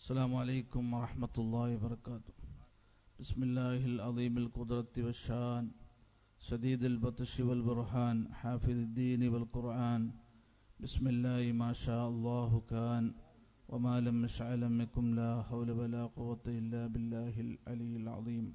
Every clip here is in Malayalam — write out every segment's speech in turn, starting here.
السلام عليكم ورحمة الله وبركاته بسم الله العظيم القدرة والشان شديد البطش والبرهان حافظ الدين والقرآن بسم الله ما شاء الله كان وما لم يشاء لم يكن لا حول ولا قوة إلا بالله العلي العظيم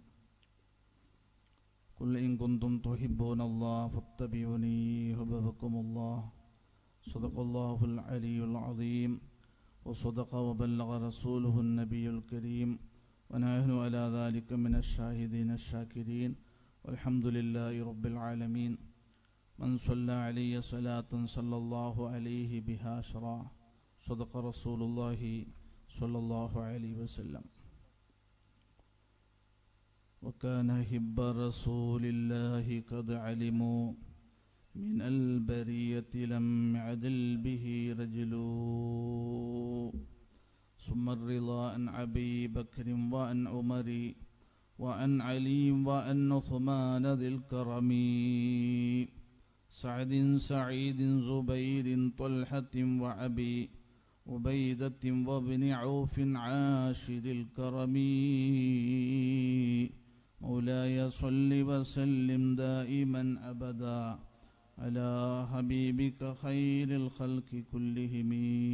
قل إن كنتم تحبون الله فاتبعوني يحببكم الله صدق الله العلي العظيم وصدق وبلغ رسوله النبي الكريم ونحن على ذلك من الشاهدين الشاكرين والحمد لله رب العالمين من صلى علي صلاة صلى الله عليه بها شرع صدق رسول الله صلى الله عليه وسلم وكان هب رسول الله قد علموا من البرية لم يعدل به رجل ثم الرضا عن أبي بكر وعن عمر وعن علي وعن عثمان ذي الكرم سعد سعيد زبير طلحة وعبي عبيدة وابن عوف عاشر الكرم مولاي صل وسلم دائما أبدا على حبيبك خير الخلق كلهم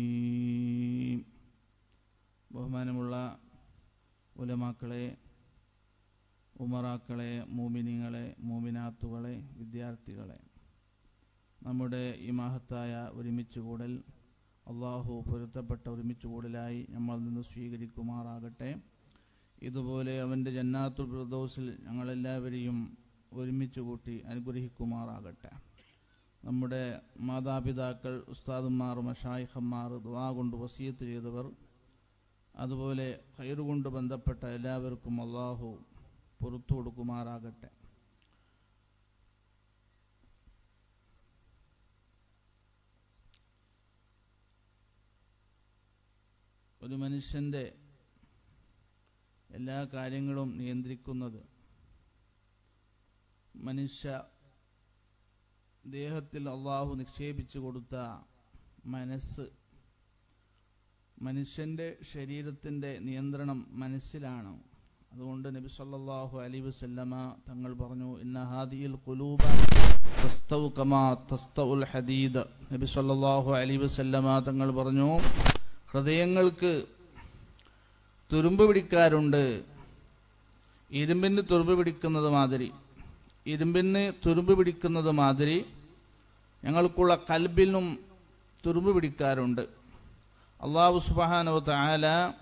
ബഹുമാനമുള്ള ഉലമാക്കളെ ഉമറാക്കളെ മൂമിനിങ്ങളെ മൂമിനാത്തുകളെ വിദ്യാർത്ഥികളെ നമ്മുടെ ഈ മഹത്തായ ഒരുമിച്ച് കൂടൽ അള്ളാഹു പൊരുത്തപ്പെട്ട ഒരുമിച്ച് കൂടലായി നമ്മൾ നിന്ന് സ്വീകരിക്കുമാറാകട്ടെ ഇതുപോലെ അവൻ്റെ ജന്നാത്തുൽ ഫിർദൗസിൽ ഞങ്ങളെല്ലാവരെയും ഒരുമിച്ച് കൂട്ടി അനുഗ്രഹിക്കുമാറാകട്ടെ നമ്മുടെ മാതാപിതാക്കൾ ഉസ്താദുമാർ മഷായിഹന്മാർ ദുവാ കൊണ്ട് വസീത്ത് ചെയ്തവർ അതുപോലെ കൊണ്ട് ബന്ധപ്പെട്ട എല്ലാവർക്കും അള്ളാഹു പുറത്തു കൊടുക്കുമാറാകട്ടെ ഒരു മനുഷ്യൻ്റെ എല്ലാ കാര്യങ്ങളും നിയന്ത്രിക്കുന്നത് മനുഷ്യ ദേഹത്തിൽ അള്ളാഹു നിക്ഷേപിച്ചു കൊടുത്ത മനസ്സ് മനുഷ്യന്റെ ശരീരത്തിന്റെ നിയന്ത്രണം മനസ്സിലാണ് അതുകൊണ്ട് നബി സല്ലല്ലാഹു അലൈഹി വസല്ലമ തങ്ങൾ പറഞ്ഞു ഇന്ന ഹാദിയിൽ ഖുലൂബ തസ്തവു കമാ തസ്തഉൽ ഹദീദ് നബി സല്ലല്ലാഹു അലൈഹി വസല്ലമ തങ്ങൾ പറഞ്ഞു ഹൃദയങ്ങൾക്ക് തുരുമ്പ് പിടിക്കാറുണ്ട് ഇരുമ്പിന് തുരുമ്പ് പിടിക്കുന്നത് മാതിരി ഇരുമ്പിന് തുരുമ്പ് പിടിക്കുന്നത് മാതിരി ഞങ്ങൾക്കുള്ള കൽബിനും തുരുമ്പ് പിടിക്കാറുണ്ട് അള്ളാഹു സുബാനോ താല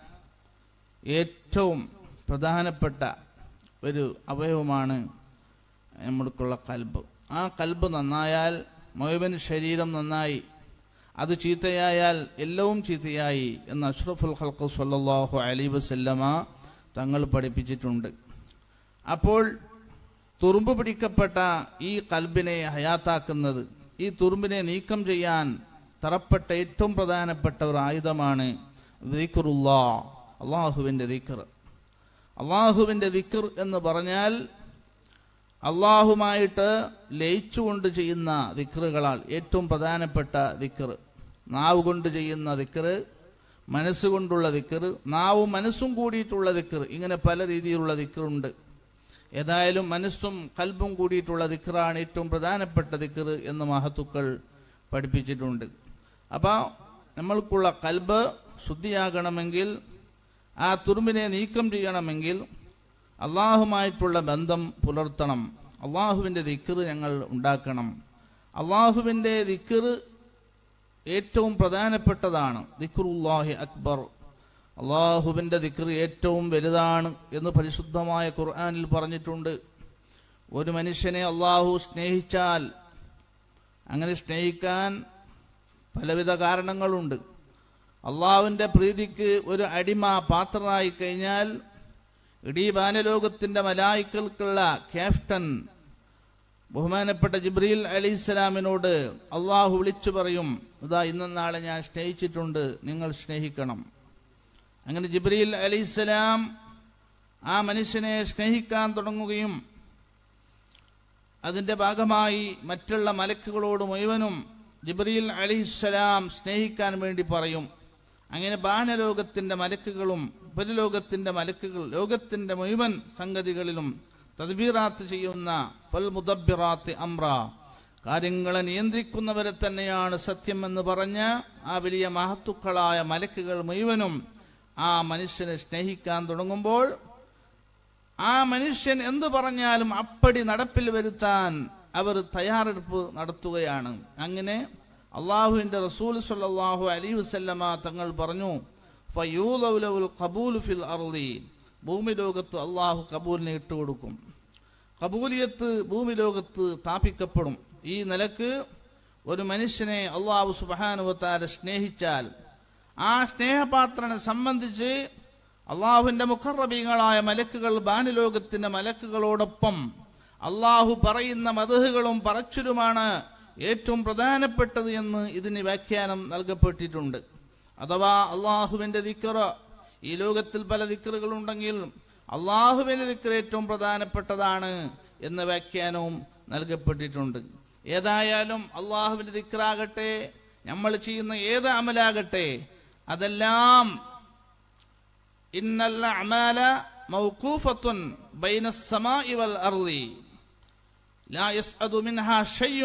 ഏറ്റവും പ്രധാനപ്പെട്ട ഒരു അവയവമാണ് നമ്മൾക്കുള്ള കൽബ് ആ കൽബ് നന്നായാൽ മൊയബൻ ശരീരം നന്നായി അത് ചീത്തയായാൽ എല്ലാവും ചീത്തയായി എന്ന് അഷ്റഫുൽ ഖൽഖ് സല്ലാഹു അലൈ വസല്ലമ തങ്ങൾ പഠിപ്പിച്ചിട്ടുണ്ട് അപ്പോൾ തുറുമ്പ് പിടിക്കപ്പെട്ട ഈ കൽബിനെ ഹയാത്താക്കുന്നത് ഈ തുറുമ്പിനെ നീക്കം ചെയ്യാൻ തറപ്പെട്ട ഏറ്റവും പ്രധാനപ്പെട്ട ഒരു ആയുധമാണ് ദിക്കറുല്ലാ അള്ളാഹുവിൻ്റെ ദിക്കർ അള്ളാഹുവിൻ്റെ ദിക്കർ എന്ന് പറഞ്ഞാൽ അള്ളാഹുമായിട്ട് ലയിച്ചുകൊണ്ട് ചെയ്യുന്ന ദിക്കറുകളാൽ ഏറ്റവും പ്രധാനപ്പെട്ട ദിക്കർ നാവ് കൊണ്ട് ചെയ്യുന്ന ദിക്കർ മനസ്സുകൊണ്ടുള്ള ദിക്കർ നാവും മനസ്സും കൂടിയിട്ടുള്ള ദിക്കർ ഇങ്ങനെ പല രീതിയിലുള്ള ദിക്കറുണ്ട് ഏതായാലും മനസ്സും കൽബും കൂടിയിട്ടുള്ള ദിക്കറാണ് ഏറ്റവും പ്രധാനപ്പെട്ട ദിക്കർ എന്ന് മഹത്തുക്കൾ പഠിപ്പിച്ചിട്ടുണ്ട് അപ്പോൾ നമ്മൾക്കുള്ള കൽബ് ശുദ്ധിയാകണമെങ്കിൽ ആ തുരുമ്പിനെ നീക്കം ചെയ്യണമെങ്കിൽ അള്ളാഹുമായിട്ടുള്ള ബന്ധം പുലർത്തണം അള്ളാഹുവിൻ്റെ ദിക്കറ് ഞങ്ങൾ ഉണ്ടാക്കണം അള്ളാഹുവിൻ്റെ ദിക്കറ് ഏറ്റവും പ്രധാനപ്പെട്ടതാണ് ദിക്റുല്ലാഹി അക്ബർ അള്ളാഹുവിൻ്റെ ദിക്കറ് ഏറ്റവും വലുതാണ് എന്ന് പരിശുദ്ധമായ ഖുർആാനിൽ പറഞ്ഞിട്ടുണ്ട് ഒരു മനുഷ്യനെ അള്ളാഹു സ്നേഹിച്ചാൽ അങ്ങനെ സ്നേഹിക്കാൻ പലവിധ കാരണങ്ങളുണ്ട് അള്ളാഹുവിൻ്റെ പ്രീതിക്ക് ഒരു അടിമ പാത്രമായി കഴിഞ്ഞാൽ ഇടീ ബാനലോകത്തിന്റെ മലായിക്കൾക്കുള്ള ക്യാപ്റ്റൻ ബഹുമാനപ്പെട്ട ജിബ്രീൽ അലിസ്ലാമിനോട് അള്ളാഹു വിളിച്ചു പറയും ഇതാ ഇന്നും നാളെ ഞാൻ സ്നേഹിച്ചിട്ടുണ്ട് നിങ്ങൾ സ്നേഹിക്കണം അങ്ങനെ ജിബ്രീൽ അലിസ്ലാം ആ മനുഷ്യനെ സ്നേഹിക്കാൻ തുടങ്ങുകയും അതിന്റെ ഭാഗമായി മറ്റുള്ള മലക്കുകളോട് മുഴുവനും ജിബ്രീൽ അലിസ്സലാം സ്നേഹിക്കാൻ വേണ്ടി പറയും അങ്ങനെ ബാഹ്യലോകത്തിന്റെ മലക്കുകളും ഉപരിലോകത്തിന്റെ മലക്കുകൾ ലോകത്തിന്റെ മുഴുവൻ സംഗതികളിലും തദ്ബീറാത്ത് ചെയ്യുന്ന പൽ മുദബിറാത്ത് അമ്ര കാര്യങ്ങളെ നിയന്ത്രിക്കുന്നവരെ തന്നെയാണ് സത്യം എന്ന് പറഞ്ഞ് ആ വലിയ മഹത്തുക്കളായ മലക്കുകൾ മുഴുവനും ആ മനുഷ്യനെ സ്നേഹിക്കാൻ തുടങ്ങുമ്പോൾ ആ മനുഷ്യൻ എന്ത് പറഞ്ഞാലും അപ്പടി നടപ്പിൽ വരുത്താൻ അവർ തയ്യാറെടുപ്പ് നടത്തുകയാണ് അങ്ങനെ അള്ളാഹുവിന്റെ റസൂൽ സല്ലല്ലാഹു അലൈഹി വസല്ലമ തങ്ങൾ പറഞ്ഞു ഫയൂലൗലവുൽ ഖബൂലു ഫിൽ അർളി ഭൂമി ലോകത്ത് അള്ളാഹു കബൂലിനെ ഇട്ടുകൊടുക്കും കബൂലിയത്ത് ഭൂമി ലോകത്ത് സ്ഥാപിക്കപ്പെടും ഈ നിലക്ക് ഒരു മനുഷ്യനെ അള്ളാഹു സുബാനുവത്താരെ സ്നേഹിച്ചാൽ ആ സ്നേഹപാത്രനെ സംബന്ധിച്ച് അള്ളാഹുവിന്റെ മുഖറബീങ്ങളായ മലക്കുകൾ ബാനുലോകത്തിന്റെ മലക്കുകളോടൊപ്പം അള്ളാഹു പറയുന്ന മതഹുകളും പറച്ചിലുമാണ് ഏറ്റവും പ്രധാനപ്പെട്ടത് എന്ന് ഇതിന് വ്യാഖ്യാനം നൽകപ്പെട്ടിട്ടുണ്ട് അഥവാ അള്ളാഹുവിന്റെ ദിക്കറ ഈ ലോകത്തിൽ പല ദിക്കറുകളുണ്ടെങ്കിൽ അള്ളാഹുവിന്റെ ദിക്കർ ഏറ്റവും പ്രധാനപ്പെട്ടതാണ് എന്ന വ്യാഖ്യാനവും നൽകപ്പെട്ടിട്ടുണ്ട് ഏതായാലും അള്ളാഹുവിന്റെ ദിക്കറാകട്ടെ നമ്മൾ ചെയ്യുന്ന ഏത് അമലാകട്ടെ അതെല്ലാം ഇന്നല്ല അമാല മൗഖൂഫത്തുൻ ബൈന السماء والأرض لا يسعد منها شيء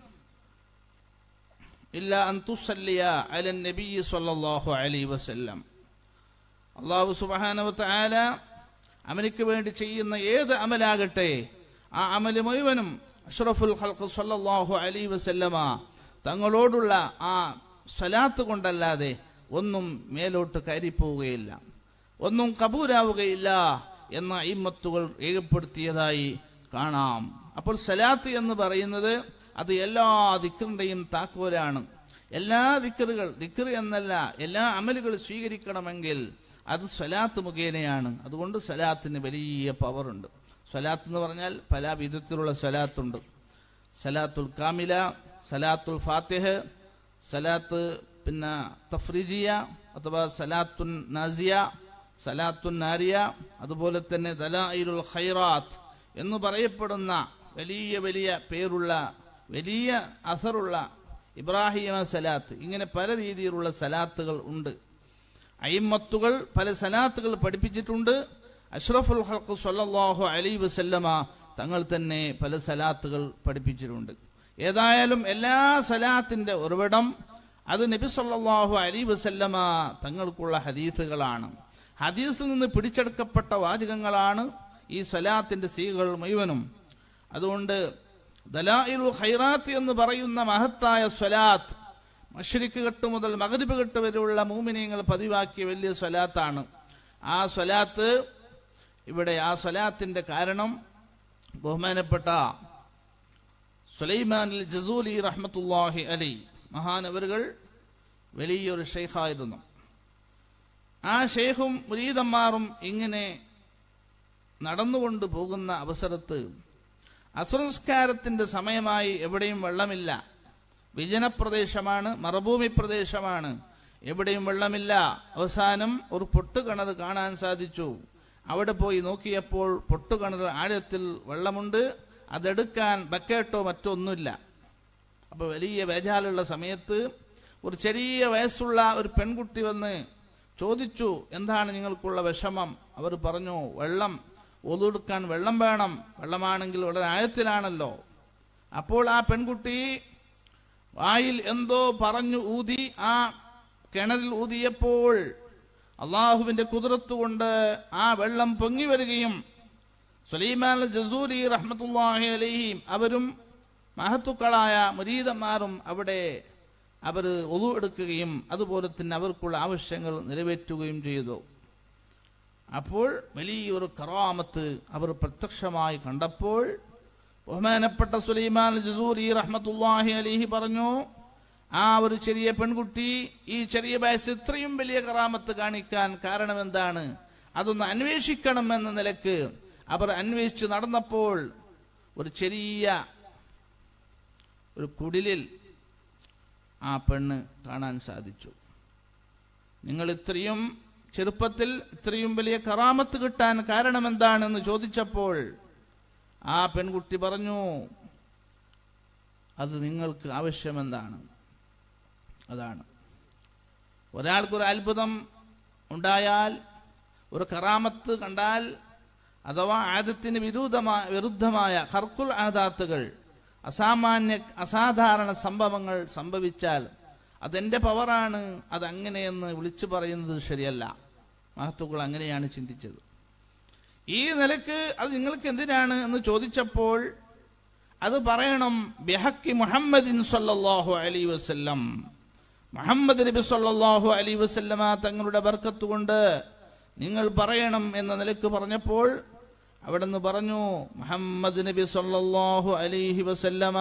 إلا أن تصلي على النبي صلى الله عليه وسلم അള്ളാഹു സുബാനവ താല അവനിക്ക് വേണ്ടി ചെയ്യുന്ന ഏത് അമലാകട്ടെ ആ അമല് മുഴുവനും അഷ്റഫുൽ ഖൽഖ് സല്ലല്ലാഹു അലൈഹി വസല്ലമ തങ്ങളോടുള്ള ആ സ്വലാത്ത് കൊണ്ടല്ലാതെ ഒന്നും മേലോട്ട് കയറിപ്പോവുകയില്ല ഒന്നും കബൂലാവുകയില്ല എന്ന ഇമ്മത്തുകൾ രേഖപ്പെടുത്തിയതായി കാണാം അപ്പോൾ സലാത്ത് എന്ന് പറയുന്നത് അത് എല്ലാ ദിക്കറിന്റെയും താക്കോലാണ് എല്ലാ ദിക്കറുകൾ ദിക്കർ എന്നല്ല എല്ലാ അമലുകൾ സ്വീകരിക്കണമെങ്കിൽ അത് സ്വലാത്ത് മുഖേനയാണ് അതുകൊണ്ട് സ്വലാത്തിന് വലിയ പവറുണ്ട് സ്വലാത്ത് എന്ന് പറഞ്ഞാൽ പല വിധത്തിലുള്ള സ്വലാത്തുണ്ട് സലാത്തുൽ കാമില സലാത്തുൽ ഫാത്തിഹ് സലാത്ത് പിന്നെ തഫ്രിജിയ അഥവാ സലാത്തുൻ നാസിയ സലാത്തുൻ നാരിയ അതുപോലെ തന്നെ ദലായിലുൽ ഖൈറാത്ത് എന്ന് പറയപ്പെടുന്ന വലിയ വലിയ പേരുള്ള വലിയ അസറുള്ള ഇബ്രാഹിമ സലാത്ത് ഇങ്ങനെ പല രീതിയിലുള്ള സലാത്തുകൾ ഉണ്ട് അയിമത്തുകൾ പല സലാത്തുകൾ പഠിപ്പിച്ചിട്ടുണ്ട് അഷ്റഫുൽ ഹൽക്ക് സല്ലല്ലാഹു അലൈഹി വസല്ലമ തങ്ങൾ തന്നെ പല സലാത്തുകൾ പഠിപ്പിച്ചിട്ടുണ്ട് ഏതായാലും എല്ലാ സലാത്തിന്റെ ഉറവിടം അത് നബി സല്ലല്ലാഹു അലൈഹി വസല്ലമ തങ്ങൾക്കുള്ള ഹദീസുകളാണ് ഹദീസിൽ നിന്ന് പിടിച്ചെടുക്കപ്പെട്ട വാചകങ്ങളാണ് ഈ സലാത്തിന്റെ സീകൾ മുഴുവനും അതുകൊണ്ട് ദലായിലുൽ ഖൈറാത്ത് എന്ന് പറയുന്ന മഹത്തായ സ്വലാത്ത് മഷരിക്ക് കെട്ട് മുതൽ മകരിബ് കെട്ട് വരെയുള്ള മൂമിനിയങ്ങൾ പതിവാക്കിയ വലിയ സ്വലാത്താണ് ആ സ്വലാത്ത് ഇവിടെ ആ സ്വലാത്തിന്റെ കാരണം ബഹുമാനപ്പെട്ട സുലൈമാൻ ജസൂലി റഹ്മത്തുല്ലാഹി അലി മഹാനവറുകൾ വലിയൊരു ഷെയ്ഖായിരുന്നു ആ ഷെയ്ഖും മുരീദന്മാറും ഇങ്ങനെ നടന്നുകൊണ്ട് പോകുന്ന അവസരത്ത് അസുരസ്കാരത്തിന്റെ സമയമായി എവിടെയും വെള്ളമില്ല വിജനപ്രദേശമാണ് മറുഭൂമി പ്രദേശമാണ് എവിടെയും വെള്ളമില്ല അവസാനം ഒരു പൊട്ടുകിണർ കാണാൻ സാധിച്ചു അവിടെ പോയി നോക്കിയപ്പോൾ പൊട്ടുകിണർ ആഴത്തിൽ വെള്ളമുണ്ട് അതെടുക്കാൻ ബക്കറ്റോ മറ്റോ ഒന്നുമില്ല അപ്പൊ വലിയ വേജാലുള്ള സമയത്ത് ഒരു ചെറിയ വയസ്സുള്ള ഒരു പെൺകുട്ടി വന്ന് ചോദിച്ചു എന്താണ് നിങ്ങൾക്കുള്ള വിഷമം അവർ പറഞ്ഞു വെള്ളം ഒതുടുക്കാൻ വെള്ളം വേണം വെള്ളമാണെങ്കിൽ വളരെ ആഴത്തിലാണല്ലോ അപ്പോൾ ആ പെൺകുട്ടി വായിൽ എന്തോ പറഞ്ഞു ഊതി ആ കിണറിൽ ഊതിയപ്പോൾ അള്ളാഹുവിന്റെ കുതിരത്ത് കൊണ്ട് ആ വെള്ളം പൊങ്ങി വരികയും സുലൈമാൻ ജസൂരി റഹ്മത്തുല്ലാഹി അലൈഹിം അവരും മഹത്തുക്കളായ മുരീദന്മാരും അവിടെ അവർ ഒതു എടുക്കുകയും അതുപോലെ തന്നെ അവർക്കുള്ള ആവശ്യങ്ങൾ നിറവേറ്റുകയും ചെയ്തു അപ്പോൾ വലിയൊരു കറാമത്ത് അവർ പ്രത്യക്ഷമായി കണ്ടപ്പോൾ ബഹുമാനപ്പെട്ട സുലൈമാൻ ജസൂരി റഹ്മത്തുല്ലാഹി അലിഹി പറഞ്ഞു ആ ഒരു ചെറിയ പെൺകുട്ടി ഈ ചെറിയ വയസ്സ് ഇത്രയും വലിയ കറാമത്ത് കാണിക്കാൻ കാരണം എന്താണ് അതൊന്ന് അന്വേഷിക്കണം എന്ന നിലക്ക് അവർ അന്വേഷിച്ച് നടന്നപ്പോൾ ഒരു ചെറിയ ഒരു കുടിലിൽ ആ പെണ്ണ് കാണാൻ സാധിച്ചു നിങ്ങൾ ഇത്രയും ചെറുപ്പത്തിൽ ഇത്രയും വലിയ കറാമത്ത് കിട്ടാൻ കാരണം എന്താണെന്ന് ചോദിച്ചപ്പോൾ ആ പെൺകുട്ടി പറഞ്ഞു അത് നിങ്ങൾക്ക് ആവശ്യമെന്താണ് അതാണ് ഒരാൾക്കൊരു അത്ഭുതം ഉണ്ടായാൽ ഒരു കറാമത്ത് കണ്ടാൽ അഥവാ ആദത്തിന് വിരുദ്ധമായ വിരുദ്ധമായ ഹർക്കുൽ ആദാത്തുകൾ അസാമാന്യ അസാധാരണ സംഭവങ്ങൾ സംഭവിച്ചാൽ അതെന്റെ പവറാണ് അതങ്ങനെയെന്ന് വിളിച്ചു പറയുന്നത് ശരിയല്ല മഹത്തുക്കൾ അങ്ങനെയാണ് ചിന്തിച്ചത് ഈ നിലക്ക് അത് നിങ്ങൾക്ക് എന്തിനാണ് എന്ന് ചോദിച്ചപ്പോൾ അത് പറയണം ബിഹക്കി മുഹമ്മദിൻ സല്ലല്ലാഹു അലൈ വസല്ലം മുഹമ്മദ് നബി സല്ലല്ലാഹു അലൈ വസല്ലമ തങ്ങളുടെ ബർക്കത്ത് കൊണ്ട് നിങ്ങൾ പറയണം എന്ന നിലക്ക് പറഞ്ഞപ്പോൾ അവിടുന്ന് പറഞ്ഞു മുഹമ്മദ് നബി സല്ലല്ലാഹു അലൈഹി വസല്ലമ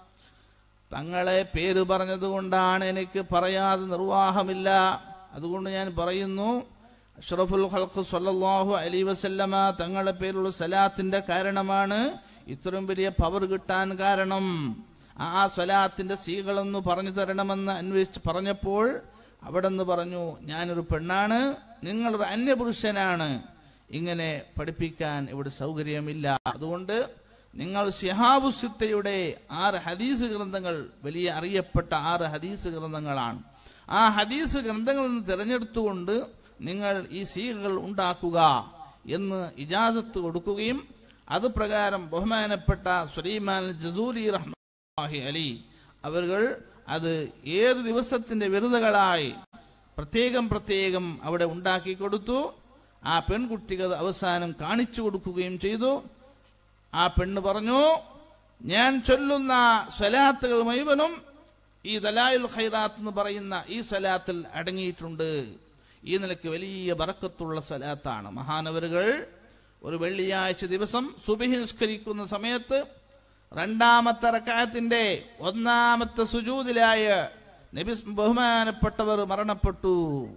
തങ്ങളെ പേര് പറഞ്ഞതുകൊണ്ടാണ് എനിക്ക് പറയാതെ നിർവാഹമില്ല അതുകൊണ്ട് ഞാൻ പറയുന്നു അഷ്റഫുൽ ഖൽഖ് സല്ലല്ലാഹു അലൈഹി വസല്ലമ തങ്ങളുടെ പേരുള്ള സലാത്തിന്റെ കാരണമാണ് ഇത്രയും വലിയ പവർ കിട്ടാൻ കാരണം ആ സ്വലാത്തിന്റെ സീകളൊന്ന് പറഞ്ഞു തരണമെന്ന് അന്വേഷിച്ച് പറഞ്ഞപ്പോൾ അവിടെ നിന്ന് പറഞ്ഞു ഞാനൊരു പെണ്ണാണ് നിങ്ങളൊരു അന്യപുരുഷനാണ് ഇങ്ങനെ പഠിപ്പിക്കാൻ ഇവിടെ സൗകര്യമില്ല അതുകൊണ്ട് നിങ്ങൾ സിഹാബുസിത്തയുടെ ആറ് ഹദീസ് ഗ്രന്ഥങ്ങൾ വലിയ അറിയപ്പെട്ട ആറ് ഹദീസ് ഗ്രന്ഥങ്ങളാണ് ആ ഹദീസ് ഗ്രന്ഥങ്ങളിൽ നിന്ന് തിരഞ്ഞെടുത്തുകൊണ്ട് നിങ്ങൾ ഈ സീകൾ ഉണ്ടാക്കുക എന്ന് ഇജാസത്ത് കൊടുക്കുകയും അത് പ്രകാരം ബഹുമാനപ്പെട്ട സുലൈമാൻ ജസൂലി റഹ്മാഹി അലി അവർ അത് ഏത് ദിവസത്തിന്റെ വിരുദകളായി പ്രത്യേകം പ്രത്യേകം അവിടെ ഉണ്ടാക്കി കൊടുത്തു ആ പെൺകുട്ടികൾ അവസാനം കാണിച്ചു കൊടുക്കുകയും ചെയ്തു ആ പെണ്ണ് പറഞ്ഞു ഞാൻ ചൊല്ലുന്ന സ്വലാത്തുകൾ മുഴുവനും ഈ ദലായുൽ ഖൈറാത്ത് എന്ന് പറയുന്ന ഈ സ്വലാത്തിൽ അടങ്ങിയിട്ടുണ്ട് ഈ നിലയ്ക്ക് വലിയ ബറക്കത്തുള്ള സ്വലാത്താണ് മഹാനവരുകൾ ഒരു വെള്ളിയാഴ്ച ദിവസം സുബഹി നിസ്കരിക്കുന്ന സമയത്ത് രണ്ടാമത്തെ റക്കായത്തിന്റെ ഒന്നാമത്തെ സുജൂതിലായ നബി ബഹുമാനപ്പെട്ടവർ മരണപ്പെട്ടു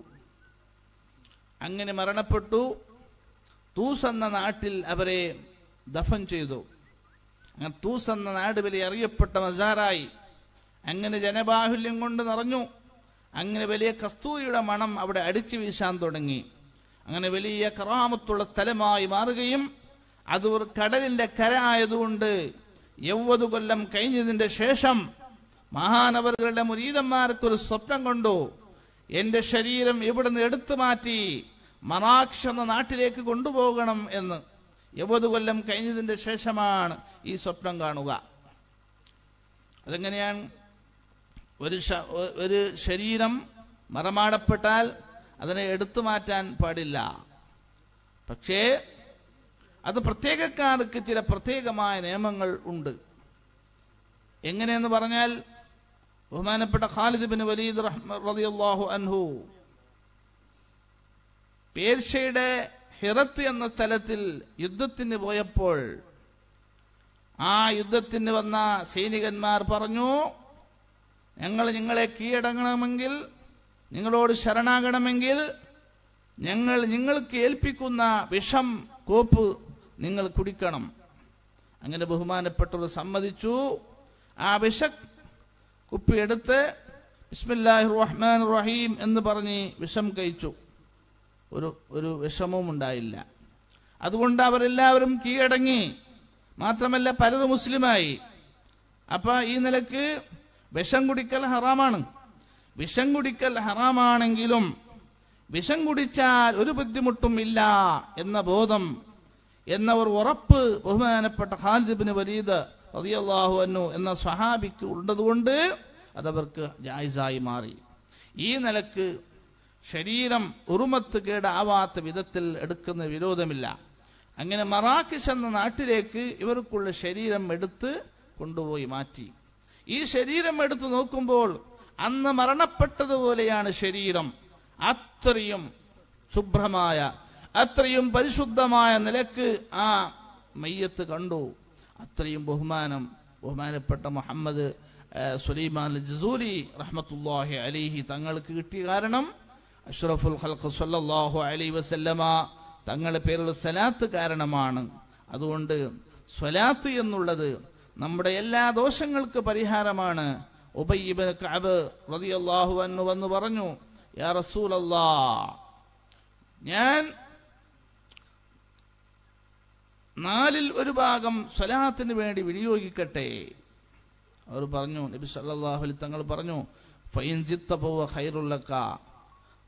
അങ്ങനെ മരണപ്പെട്ടു തൂസ് എന്ന നാട്ടിൽ അവരെ ദഫൻ ചെയ്തു അങ്ങനെ തൂസ് എന്ന നാട് വലിയ അറിയപ്പെട്ട മസാറായി അങ്ങനെ ജനബാഹുല്യം കൊണ്ട് നിറഞ്ഞു അങ്ങനെ വലിയ കസ്തൂരിയുടെ മണം അവിടെ അടിച്ചു വീശാൻ തുടങ്ങി അങ്ങനെ വലിയ കറാമത്തുള്ള സ്ഥലമായി മാറുകയും അത് ഒരു കടലിന്റെ കര ആയതുകൊണ്ട് എവ്വത് കൊല്ലം കഴിഞ്ഞതിന്റെ ശേഷം മഹാനവറുകളുടെ മുരീതന്മാർക്ക് ഒരു സ്വപ്നം കൊണ്ടു എന്റെ ശരീരം ഇവിടുന്ന് എടുത്തു മാറ്റി മറാക്ഷ എന്ന നാട്ടിലേക്ക് കൊണ്ടുപോകണം എന്ന് എവത് കൊല്ലം കഴിഞ്ഞതിന്റെ ശേഷമാണ് ഈ സ്വപ്നം കാണുക അതെങ്ങനെയാണ് ഒരു ശ- ഒരു ശരീരം മറമാടപ്പെട്ടാൽ അതിനെ എടുത്തു മാറ്റാൻ പാടില്ല പക്ഷേ അത് പ്രത്യേകക്കാർക്ക് ചില പ്രത്യേകമായ നിയമങ്ങൾ ഉണ്ട് എങ്ങനെയെന്ന് പറഞ്ഞാൽ ബഹുമാനപ്പെട്ട ഖാലിദ് ബിൻ വലീദ് റഹ്മ- റളിയല്ലാഹു അൻഹു പേർഷ്യയുടെ ഹിറത്ത് എന്ന സ്ഥലത്തിൽ യുദ്ധത്തിന് പോയപ്പോൾ ആ യുദ്ധത്തിന് വന്ന സൈനികന്മാർ പറഞ്ഞു ഞങ്ങൾ നിങ്ങളെ കീഴടങ്ങണമെങ്കിൽ നിങ്ങളോട് ശരണാകണമെങ്കിൽ ഞങ്ങൾ നിങ്ങൾക്ക് ഏൽപ്പിക്കുന്ന വിഷം കോപ്പ് നിങ്ങൾ കുടിക്കണം അങ്ങനെ ബഹുമാനപ്പെട്ടവർ സമ്മതിച്ചു ആ വിഷ കുപ്പി എടുത്ത് ബിസ്മില്ലാഹി റഹ്മാൻ റഹീം എന്ന് പറഞ്ഞ് വിഷം കഴിച്ചു ഒരു ഒരു വിഷമവും ഉണ്ടായില്ല അതുകൊണ്ട് അവരെല്ലാവരും കീഴടങ്ങി മാത്രമല്ല പലരും മുസ്ലിമായി അപ്പൊ ഈ നിലക്ക് വിഷം കുടിക്കൽ ഹറാമാണ് വിഷം കുടിക്കൽ ഹറാമാണെങ്കിലും വിഷം കുടിച്ചാൽ ഒരു ബുദ്ധിമുട്ടും ഇല്ല എന്ന ബോധം എന്ന ഒരു ഉറപ്പ് ബഹുമാനപ്പെട്ട ഖാലിദിബിന് വലീദ് റളിയല്ലാഹു അൻഹു എന്ന സ്വഹാബിക്ക് ഉള്ളതുകൊണ്ട് അതവർക്ക് ജായിസായി മാറി ഈ നിലക്ക് ശരീരം ഉറുമത്ത് കേടാവാത്ത വിധത്തിൽ എടുക്കുന്ന വിരോധമില്ല അങ്ങനെ മറാക്കിഷ് എന്ന നാട്ടിലേക്ക് ഇവർക്കുള്ള ശരീരം എടുത്ത് കൊണ്ടുപോയി മാറ്റി ഈ ശരീരം എടുത്ത് നോക്കുമ്പോൾ അന്ന് മരണപ്പെട്ടതുപോലെയാണ് ശരീരം അത്രയും ശുഭ്രമായ അത്രയും പരിശുദ്ധമായ നിലക്ക് ആ മയ്യത്ത് കണ്ടു അത്രയും ബഹുമാനം ബഹുമാനപ്പെട്ട മുഹമ്മദ് ഏഹ്, സുലൈമാൻ ജസൂരി റഹ്മത്തുല്ലാഹി അലിഹി തങ്ങൾക്ക് കിട്ടിയ കാരണം അഷ്റഫുൽ ഖൽഖ് സല്ലല്ലാഹു അലൈഹി വസല്ലമ തങ്ങളുടെ പേരുള്ള സലാത്ത് കാരണമാണ് അതുകൊണ്ട് സ്വലാത്ത് എന്നുള്ളത് നമ്മുടെ എല്ലാ ദോഷങ്ങൾക്ക് പരിഹാരമാണ് ഉബയ്യബിന് കഅബ് റളിയല്ലാഹു അൻഹു വന്ന് പറഞ്ഞു യാ റസൂലല്ലാ ഞാൻ നാലിൽ ഒരു ഭാഗം സ്വലാത്തിന് വേണ്ടി വിനിയോഗിക്കട്ടെ അവർ പറഞ്ഞു നബി സല്ലല്ലാഹു അലൈഹി തങ്ങൾ പറഞ്ഞു ഫൈൻ ജിത്ത പോവ ഖൈറുല്ലക്ക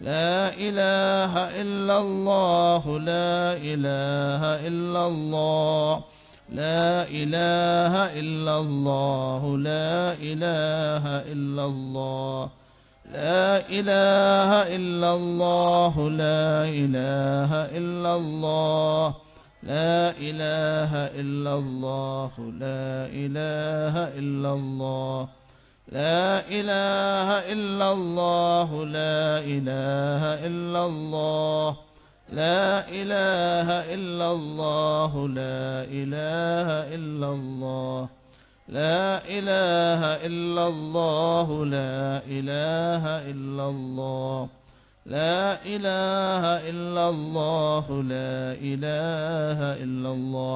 لا إله إلا الله لا إله إلا الله لا إله إلا الله لا إله إلا الله لا إله إلا الله لا إله إلا الله لا إله إلا الله لا إله إلا الله لا إله إلا الله لا إله إلا الله لا إله إلا الله لا إله إلا الله لا إله إلا الله لا إله إلا الله لا إله إلا الله لا إله إلا الله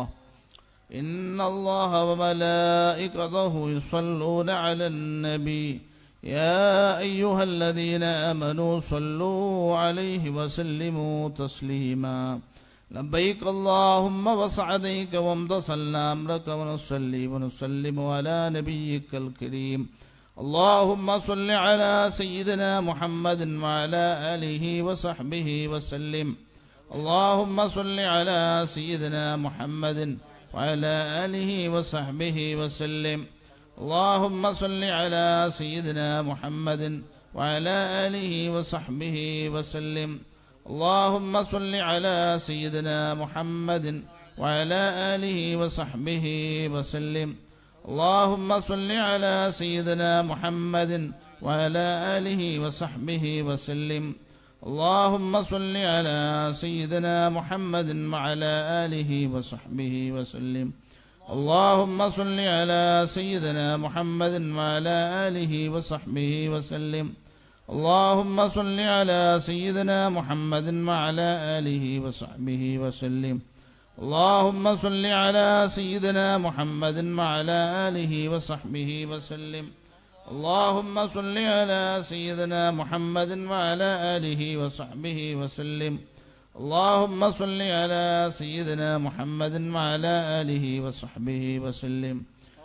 إن الله وملائكته يصلون على النبي يا أيها الذين آمنوا صلوا عليه وسلموا تسليما لبيك اللهم وسعديك وامتصلنا أمرك ونصلي ونسلم على نبيك الكريم اللهم صل على سيدنا محمد وعلى آله وصحبه وسلم اللهم صل على سيدنا محمد وعلى آله وصحبه وسلم اللهم صل على سيدنا محمد وعلى آله وصحبه وسلم اللهم صل على سيدنا محمد وعلى آله وصحبه وسلم اللهم صل على سيدنا محمد وعلى آله وصحبه وسلم اللهم صل على سيدنا محمد وعلى آله وصحبه وسلم اللهم صل على سيدنا محمد وعلى آله وصحبه وسلم اللهم صل على سيدنا محمد وعلى آله وصحبه وسلم اللهم صل على سيدنا محمد وعلى آله وصحبه وسلم اللهم صل على سيدنا محمد وعلى آله وصحبه وسلم اللهم صل على سيدنا محمد وعلى آله وصحبه وسلم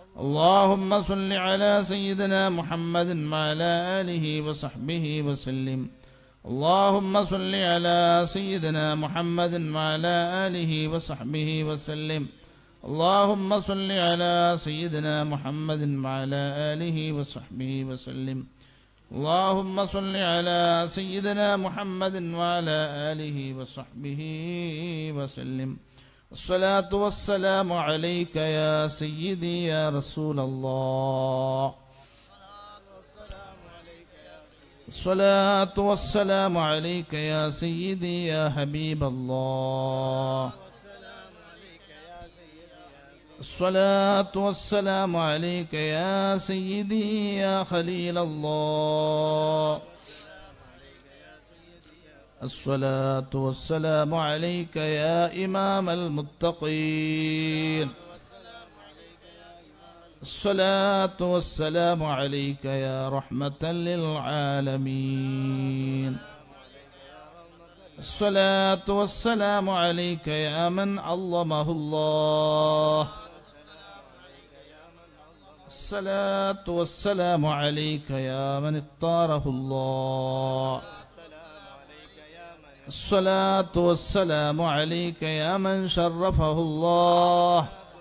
اللهم صل على سيدنا محمد وعلى آله وصحبه وسلم اللهم صل على سيدنا محمد وعلى آله وصحبه وسلم اللهم صل على سيدنا محمد وعلى آله وصحبه وسلم اللهم صل على سيدنا محمد وعلى آله وصحبه وسلم الصلاة والسلام عليك يا سيدي يا رسول الله الصلاة والسلام عليك يا سيدي يا حبيب الله الصلاة والسلام عليك يا سيدي يا خليل الله الصلاة والسلام عليك يا إمام المتقين الصلاة والسلام عليك يا رحمة للعالمين الصلاة والسلام عليك يا من عظمه الله الصلاة والسلام عليك يا من اختاره الله الصلاة والسلام عليك يا من شرفه الله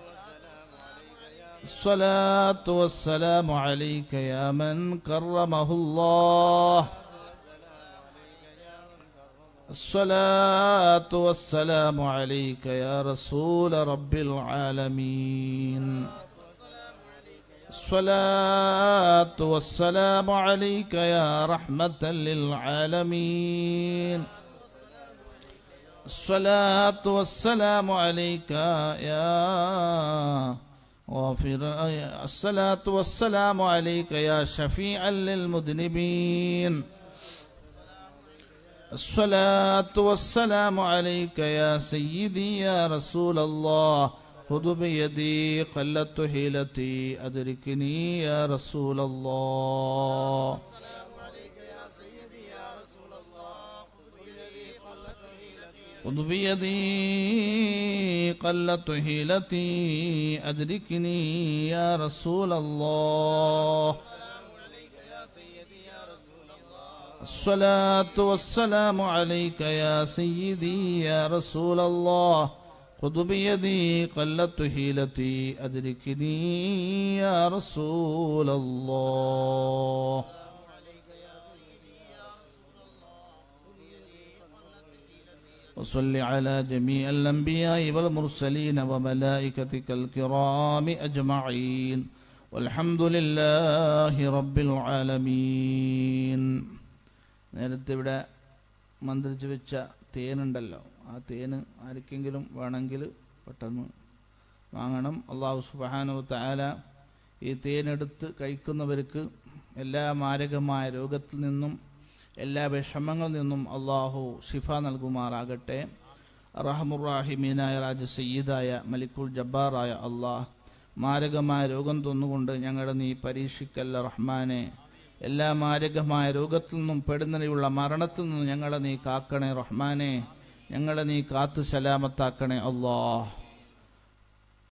الصلاة والسلام عليك يا من كرمه الله الصلاة والسلام عليك يا رسول رب العالمين الصلاة والسلام عليك يا رحمة للعالمين الصلاة والسلام عليك يا غافر الصلاة والسلام عليك يا شفيعا للمذنبين الصلاة والسلام عليك يا سيدي يا رسول الله خذ بيدي قلت حيلتي أدركني يا رسول الله خذ بيدي قلت حيلتي أدركني يا رسول الله الصلاة والسلام عليك يا سيدي يا رسول الله خذ بيدي قلت حيلتي أدركني يا رسول الله وصل على جميع الأنبياء والمرسلين وملائكتك الكرام أجمعين والحمد لله رب العالمين നേരത്തെ ഇവിടെ മന്ത്രിച്ച് വെച്ച തേനുണ്ടല്ലോ ആ തേന് ആർക്കെങ്കിലും വേണമെങ്കിൽ പെട്ടെന്ന് വാങ്ങണം അള്ളാഹു സുബാനു താല ഈ തേനെടുത്ത് കഴിക്കുന്നവർക്ക് എല്ലാ മാരകമായ രോഗത്തിൽ നിന്നും എല്ലാ വിഷമങ്ങളിൽ നിന്നും അള്ളാഹു ഷിഫ നൽകുമാറാകട്ടെ റഹമുറാഹിമീനായ രാജ സയ്യിദായ മലിക്കുൽ ജബ്ബാറായ അള്ളാഹ് മാരകമായ രോഗം തന്നുകൊണ്ട് ഞങ്ങളുടെ നീ പരീക്ഷിക്കല്ല റഹ്മാനെ എല്ലാ മാരകമായ രോഗത്തിൽ നിന്നും പെടുന്നതിനുള്ള മരണത്തിൽ നിന്നും ഞങ്ങളെ നീ കാക്കണേ റഹ്മാനെ ഞങ്ങളെ നീ കാത്തു സലാമത്താക്കണേ അള്ളാഹ്